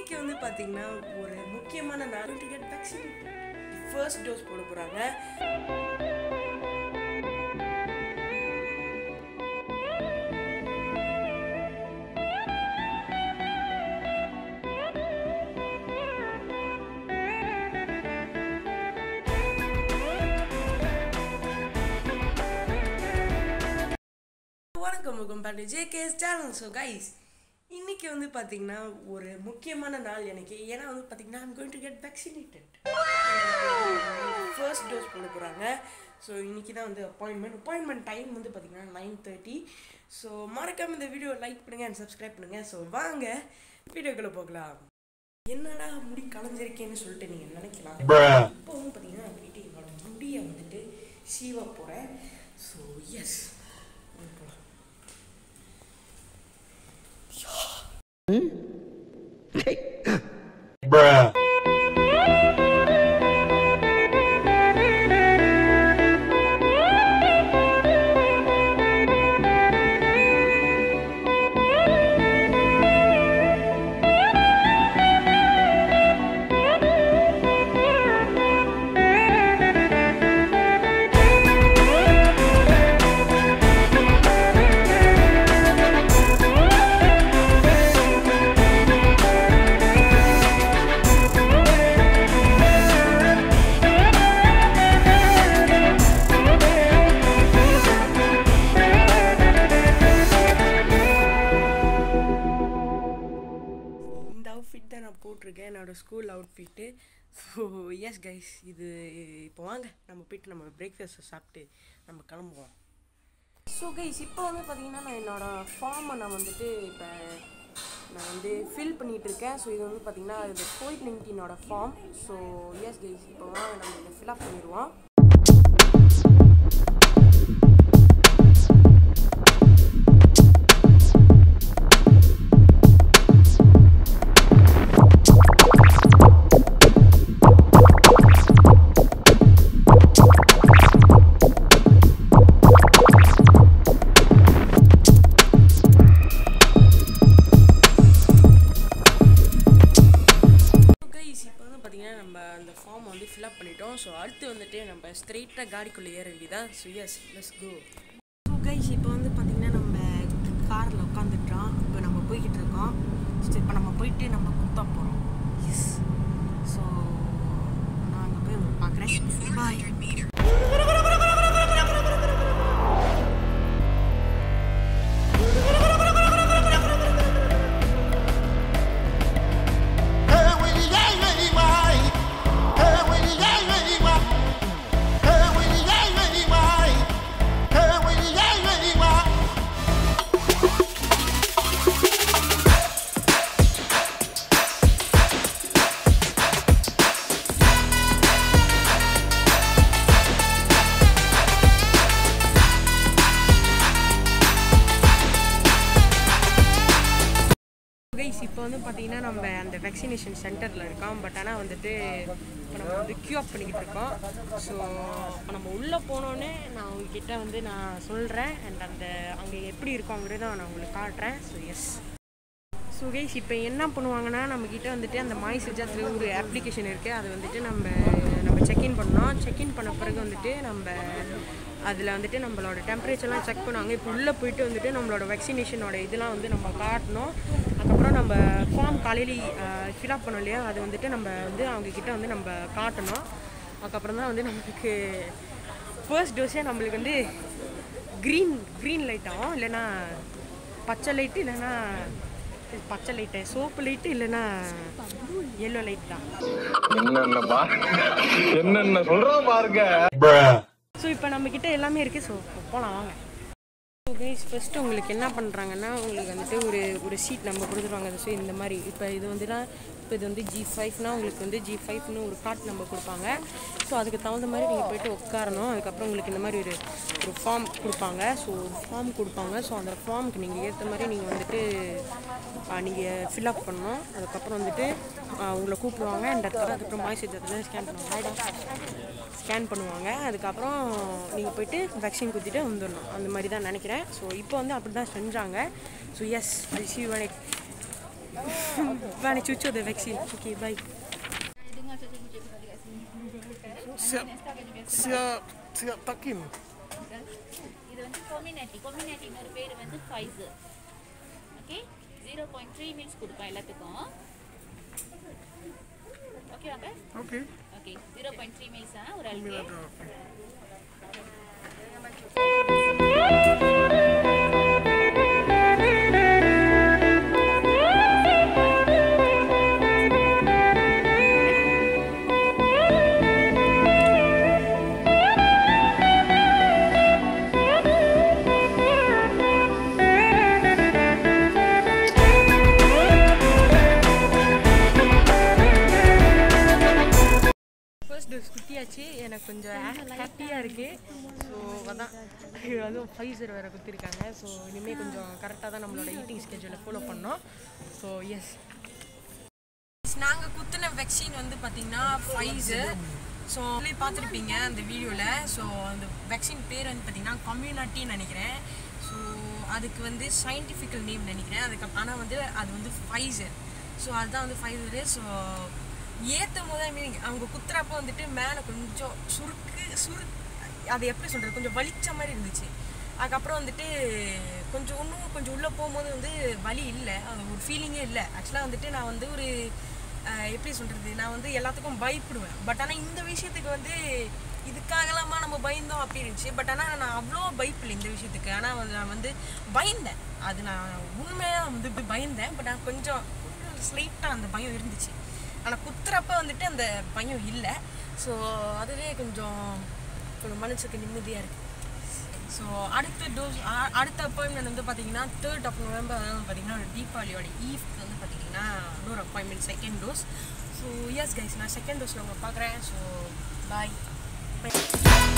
இன்னைக்கு வந்து பார்த்தீங்கன்னா ஒரு முக்கியமான நாள் to get vaccine first dose போட போகிறாங்க வணக்கம் welcome back to JKS channel so guys இன்னைக்கு வந்து பார்த்தீங்கன்னா ஒரு முக்கியமான நாள் எனக்கு ஏன்னா வந்து பார்த்தீங்கன்னா I'm going to get vaccinated first dose போட போகிறாங்க ஸோ இன்னைக்கு தான் வந்து அப்பாயின்மெண்ட் அப்பாயின்மெண்ட் டைம் வந்து பார்த்தீங்கன்னா நைன் தேர்ட்டி ஸோ மறக்காம இந்த வீடியோ லைக் பண்ணுங்க அண்ட் சப்ஸ்கிரைப் பண்ணுங்க ஸோ வாங்க வீடியோக்குள்ளே போகலாம் என்னடா முடி கலைஞ்சிருக்கேன்னு சொல்லிட்டு நீங்கள் நினைக்கலாம் இப்போ வந்து பார்த்தீங்கன்னா நான் போயிட்டு என்னோட முடியை வந்துட்டு சீவ போகிறேன் ஸோ எஸ் போகலாம் Bruh. இந்த அவுட்ஃபிட் தான் நான் போட்டிருக்கேன் என்னோட school outfit so yes guys இது இப்போ வாங்க நம்ம போயிட்டு நம்ம பிரேக்ஃபாஸ்ட்டை சாப்பிட்டு நம்ம கிளம்புவோம் ஸோ கைஸ் இப்போ வந்து பார்த்தீங்கன்னா நான் என்னோடய ஃபார்மை நான் வந்துட்டு இப்போ நான் வந்து ஃபில் பண்ணிகிட்டு இருக்கேன் ஸோ இது வந்து பார்த்தீங்கன்னா இது கோவிட் நைன்டீனோட ஃபார்ம் ஸோ எஸ் கைஸ் இப்போ வாங்க நம்ம இதை ஃபில்அப் பண்ணிடுவோம் கைஸ் இப்போ வந்து பார்த்தீங்கன்னா நம்ம அந்த ஃபார்ம் வந்து ஃபில்அப் பண்ணிட்டோம் ஸோ அடுத்து வந்துட்டு நம்ம ஸ்ட்ரெயிட்டாக காடிக்குள்ளே ஏற வேண்டியதான் so yes let's go so guys இப்போ வந்து பார்த்தீங்கன்னா நம்ம காரில் உட்காந்துட்டோம் இப்போ நம்ம போய்கிட்டு இருக்கோம் ஸோ இப்போ நம்ம போயிட்டு நம்ம குத்தா போகிறோம் எஸ் ஸோ நான் அங்கே போய் உங்களை பார்க்குறேன் பாய் கைஸ் இப்போ வந்து பார்த்தீங்கன்னா நம்ம அந்த வேக்சினேஷன் சென்டரில் இருக்கோம் பட் ஆனால் வந்துட்டு இப்போ நம்ம வந்து க்யூ அப் பண்ணிக்கிட்டு இருக்கோம் ஸோ இப்போ நம்ம உள்ளே போனோன்னே நான் உங்ககிட்ட வந்து நான் சொல்கிறேன் அண்ட் அந்த அங்கே எப்படி இருக்கோங்கிறத நான் உங்களுக்கு காட்டுறேன் ஸோ எஸ் ஸோ கைஸ் இப்போ என்ன பண்ணுவாங்கன்னா நம்மக்கிட்ட வந்துட்டு அந்த மாய் சுஜாத்தில் ஒரு அப்ளிகேஷன் இருக்குது அது வந்துட்டு நம்ம நம்ம செக்இன் பண்ணோம் செக்இன் பண்ண பிறகு வந்துட்டு நம்ம அதில் வந்துட்டு நம்மளோட டெம்பரேச்சர்லாம் செக் பண்ணுவாங்க இப்போ உள்ளே போயிட்டு வந்துட்டு நம்மளோட வேக்சினேஷனோட இதெல்லாம் வந்து நம்ம காட்டணும் அதுக்கப்புறம் நம்ம ஃபார்ம் காலையில் ஃபில்அப் பண்ணோம் இல்லையா அது வந்துட்டு நம்ம வந்து அவங்கக்கிட்ட வந்து நம்ம காட்டணும் அதுக்கப்புறம் தான் வந்து நம்மளுக்கு ஃபர்ஸ்ட் டோஸே நம்மளுக்கு வந்து க்ரீன் க்ரீன் லைட் ஆகும் இல்லைன்னா பச்சை லைட்டு இல்லைன்னா பச்சை லைட்டு சோப்பு லைட்டு இல்லைன்னா எல்லோ லைட் தான் என்னென்ன பா என்னென்ன சொல்றோம் பாருங்க Bruh. ஸோ இப்போ நம்மக்கிட்ட எல்லாமே இருக்குது ஸோ போகலாம் வாங்க ஸோ கைஸ் ஃபஸ்ட்டு உங்களுக்கு என்ன பண்ணுறாங்கன்னா உங்களுக்கு வந்துட்டு ஒரு ஒரு சீட் நம்ம கொடுத்துருவாங்க ஸோ இந்த மாதிரி இப்போ இது வந்துனா இப்போ இது வந்து ஜி ஃபைவ்னா உங்களுக்கு வந்து ஜி ஃபைவ்னு ஒரு கார்ட் நம்ம கொடுப்பாங்க ஸோ அதுக்கு தகுந்த மாதிரி நீங்கள் போயிட்டு உட்காரணும் அதுக்கப்புறம் உங்களுக்கு இந்த மாதிரி ஒரு ஒரு ஃபார்ம் கொடுப்பாங்க ஸோ ஒரு ஃபார்ம் கொடுப்பாங்க ஸோ அந்த ஃபார்முக்கு நீங்கள் ஏற்ற மாதிரி நீங்கள் வந்துட்டு நீங்கள் ஃபில்அப் பண்ணணும் அதுக்கப்புறம் வந்துட்டு ஆ, உங்களை கூப்பிடுவாங்க அண்ட் அதுக்கப்புறம் அதுக்கப்புறம் மெசேஜ் அதில் ஸ்கேன் பண்ணுவாங்க ஸ்கேன் பண்ணுவாங்க அதுக்கப்புறம் நீங்கள் போயிட்டு வேக்சின் குத்திட்டு வந்துடணும் அந்த மாதிரி தான் நினைக்கிறேன் ஸோ இப்போ வந்து அப்படி தான் செஞ்சாங்க so yes I see you Vale, cucu the vaccine. Okay, bye. Dengar cikgu-cikgu tadi kat sini. Siap, siap, siap takin. இது வந்து கொமினட்டி கொமினட்டின்னு ஒரு பேர் வந்து Pfizer okay zero point three minutes கொடுப்போம் எல்லாத்துக்கும் ஓகே வாங்க Okey. Okay zero point three மினிட்ஸா ஒரு ஆளுக்கு Okey. ஃபர்ஸ்ட் டோஸ் குத்தியாச்சு எனக்கு கொஞ்சம் ஹாப்பியாக இருக்குது ஸோ அதான் அதுவும் ஃபைசர் வேறு குத்திருக்காங்க ஸோ இனிமேல் கொஞ்சம் கரெக்டாக தான் நம்மளோட ஈட்டிங் ஸ்கெட்யூலை ஃபாலோ பண்ணோம் ஸோ எஸ் நாங்கள் குத்தின வெக்சின் வந்து பார்த்தீங்கன்னா ஃபைசர் ஸோ பார்த்துருப்பீங்க அந்த வீடியோவில் ஸோ அந்த வெக்சின் பேர் வந்து பார்த்தீங்கன்னா கம்யூனிட்டின்னு நினைக்கிறேன் ஸோ அதுக்கு வந்து சயின்டிஃபிக்கல் நேம் நினைக்கிறேன் அதுக்கு ஆனால் வந்து அது வந்து ஃபைசர் ஸோ அதுதான் வந்து ஃபைசரு ஸோ ஏற்றும் போது மீனிங் அவங்க குத்துறப்போ வந்துட்டு மேலே கொஞ்சம் சுருக்கு சுரு அது எப்படி சொல்கிறது கொஞ்சம் வலிச்ச மாதிரி இருந்துச்சு அதுக்கப்புறம் வந்துட்டு கொஞ்சம் இன்னும் கொஞ்சம் உள்ளே போகும்போது வந்து வலி இல்லை அது ஒரு ஃபீலிங்கே இல்லை ஆக்சுவலாக வந்துட்டு நான் வந்து ஒரு அஹ், எப்படி சொல்கிறது நான் வந்து எல்லாத்துக்கும் பயப்படுவேன் பட் ஆனால் இந்த விஷயத்துக்கு வந்து இதுக்காகலாமா நம்ம பயந்தோம் அப்படி இருந்துச்சு பட் ஆனால் நான் அவ்வளோ பயப்பில்லை இந்த விஷயத்துக்கு ஆனால் வந்து நான் வந்து பயந்தேன் அது நான் உண்மையாக வந்து இப்படி பயந்தேன் பட் நான் கொஞ்சம் ஸ்லைட்டாக அந்த பயம் இருந்துச்சு ஆனால் குத்துறப்ப வந்துட்டு அந்த பயம் இல்லை ஸோ அதுவே கொஞ்சம் கொஞ்சம் மனசுக்கு நிம்மதியாக இருக்குது ஸோ அடுத்த டோஸ் அடுத்த அப்பாயின்மெண்ட் வந்து பார்த்தீங்கன்னா தேர்ட் ஆஃப் நவம்பர் அதாவது பார்த்தீங்கன்னா தீபாவளியோட ஈவ்க்கு வந்து பார்த்தீங்கன்னா இன்னொரு appointment second dose so yes guys நான் செகண்ட் டோஸில் உங்களை பார்க்குறேன் ஸோ பாய்